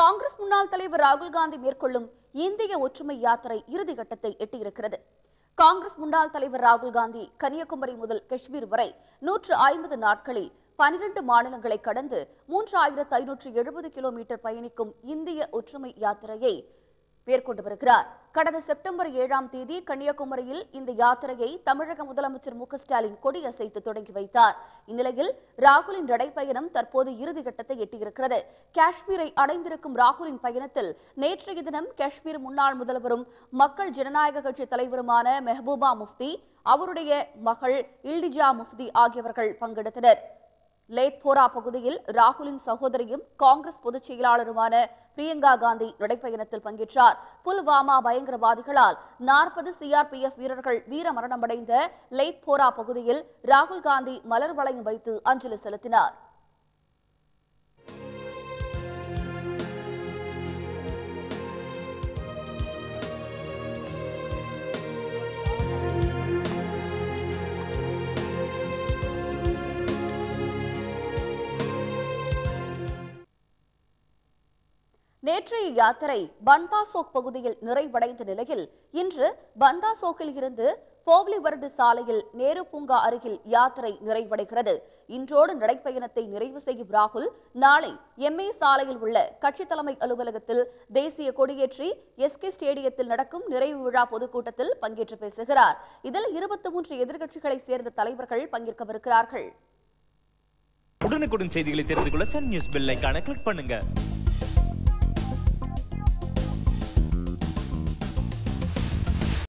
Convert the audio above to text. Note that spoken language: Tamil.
காங்கிரஸ் முன்னாள் தலைவர் ராகுல் காந்தி மேற்கொள்ளும் இந்திய ஒற்றுமை யாத்திரை இறுதிக்கட்டத்தை எட்டியிருக்கிறது காங்கிரஸ் முன்னாள் தலைவர் ராகுல் காந்தி கன்னியாகுமரி முதல் காஷ்மீர் வரை நூற்று ஐம்பது நாட்களில் பனிரெண்டு மாநிலங்களை கடந்து மூன்றாயிரத்து ஐநூற்று எழுபது கிலோமீட்டர் பயணிக்கும் இந்திய ஒற்றுமை யாத்திரையை மேற்கொண்டு வருகிறார் கடந்த செப்டம்பர் ஏழாம் தேதி கன்னியாகுமரியில் இந்த யாத்திரையை தமிழக முதலமைச்சர் மு க ஸ்டாலின் கொடியசைத்து தொடங்கி வைத்தார் இந்நிலையில் ராகுலின் நடைப்பயணம் தற்போது இறுதிக்கட்டத்தை எட்டியிருக்கிறது காஷ்மீரை அடைந்திருக்கும் ராகுலின் பயணத்தில் நேற்றைய தினம் காஷ்மீர் முன்னாள் முதல்வரும் மக்கள் ஜனநாயக கட்சி தலைவருமான மெஹபூபா முஃப்தி அவருடைய மகள் இல்டிஜா முஃப்தி ஆகியவர்கள் பங்கெடுத்தனர் லேத்போரா பகுதியில் ராகுலின் சகோதரியும் காங்கிரஸ் பொதுச் செயலாளருமான பிரியங்கா காந்தி நடைப்பயணத்தில் பங்கேற்றார் புல்வாமா பயங்கரவாதிகளால் நாற்பது சிஆர்பிஎஃப் வீரர்கள் வீரமரணமடைந்த லேத்போரா பகுதியில் ராகுல் காந்தி மலர் வளையம் வைத்து அஞ்சலி செலுத்தினார் நேற்றைய யாத்திரை பந்தாசோக் பகுதியில் நிறைவடைந்த நிலையில் இன்று பந்தாசோக்கில் இருந்து போவ்லிவர்டு சாலையில் நேரு பூங்கா அருகில் யாத்திரை நிறைவடைகிறது இன்றோடு நடைப்பயணத்தை நிறைவு செய்யும் ராகுல் நாளை எம்ஏ சாலையில் உள்ள கட்சி தலைமை அலுவலகத்தில் தேசிய கொடியேற்றி எஸ்கே ஸ்டேடியத்தில் நடக்கும் நிறைவு விழா பொதுக்கூட்டத்தில் பங்கேற்று பேசுகிறார் இதில் இருபத்தி மூன்று எதிர்க்கட்சிகளைச் சேர்ந்த தலைவர்கள் பங்கேற்கவிருக்கிறார்கள் உடனுக்குடன் செய்திகளை தெரிந்து கொள்ள சன் நியூஸ் பெல் ஐகானை கிளிக் பண்ணுங்க